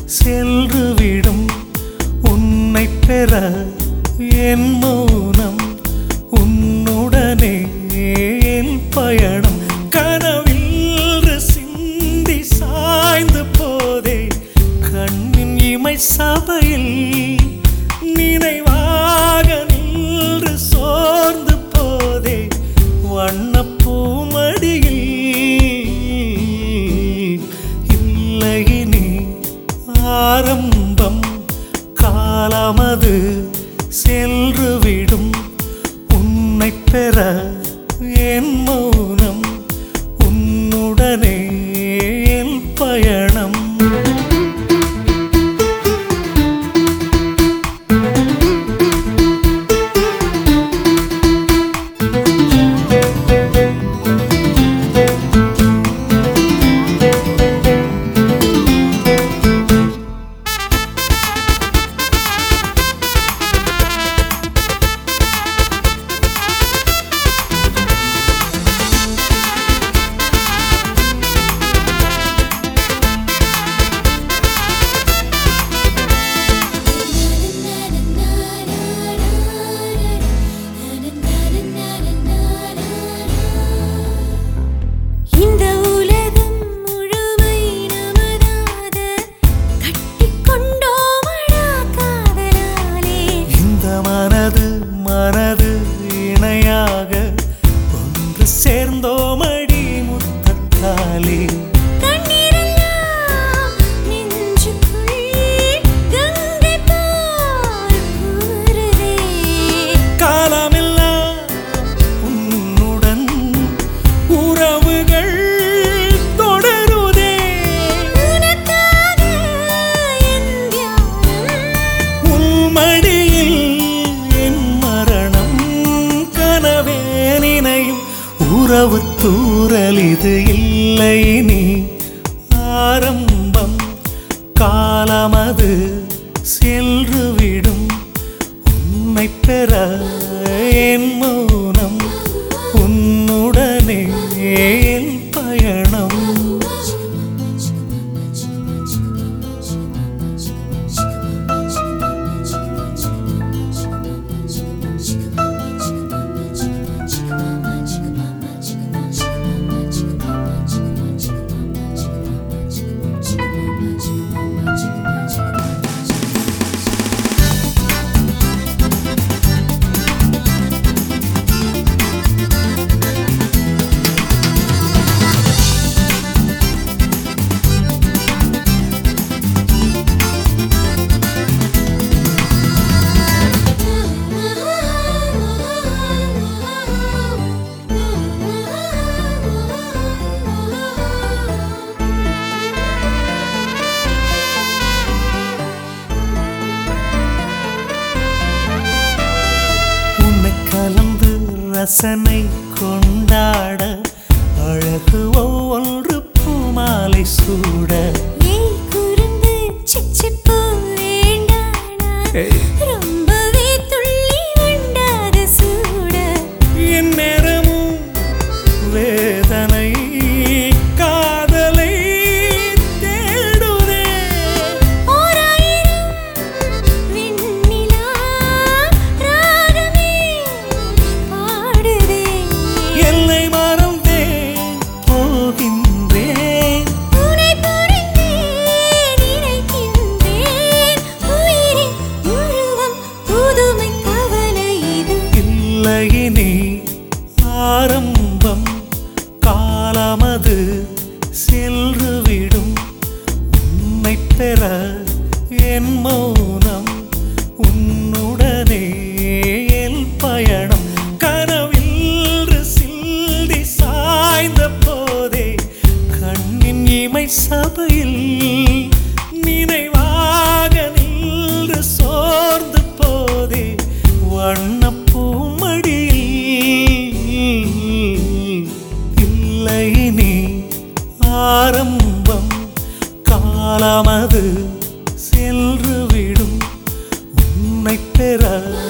சென்றுவிடும் உன்னை பெற என் மௌனம் உன்னுடனே என் பயணம் கனவில் சிந்தி சாய்ந்து போதே கண்ணின் இமை சபையில் நினைவாக நின்று சோர்ந்து போதே வண்ணப்பூமடியில் இல்லை நீ ஆரம்பம் காலமது சென்றுவிடும் உன்னை பெற என் மௌனம் உன்னுடனே என் பயணம் இந்த உலகம் முழுமை நமதாத கட்டிக்கொண்டோமடா காதலாலே இந்த மனது மனது இணையாக ஒன்று சேர்ந்தோமடி முத்தத்தாலே கண்ணீரெல்லாம் நெஞ்சுக்குள் கங்கை போல் ஊறுதே காலமெல்லாம் உன்னுடன் உறவுகள் தொடருதே உனக்காக என் தியானம் உள்மடியில் என் மரணம் கனவே நினையும் உறவு தூரல் இது இல்லை நீ ஆரம்பம் காலமது சென்றுவிடும் உன்னை பெற என் மௌனம் உன்னுடனே என் பயணம் உன்னை கலந்து ரசனை கொண்டாட அழகு ஒவ்வொன்று பூமாலை சூட ஏய் குறும்பு சிச்சிப்பூ வேண்டானா ஏய். ரொம்பவே துள்ளி வண்டாத சூட என் நேரமும் வேதனை காதலை தேடுதே ஓராயிரம் விண்ணிலா ராகமே பாடுதே எல்லை மறந்தேன் போகின்றேன் உனை புரிந்தேன் நினைக்கின்றேன் உயிரின் உருவம் புதுமை கவலை இது இல்லை நீ ஆரம்பம் காலமது சென்றுவிடும் உன்னை பெற என் மௌனம் உன்னுடனே என் பயணம் கனவில் சிந்தி சாய்ந்த போதே கண்ணின் இமை சபையில் நினைவாக நின்று சோர்ந்து போதே வண்ணப்பூமடியில் இல்லை நீ ஆரம்பம் காலமது சென்றுவிடும் உன்னை பெற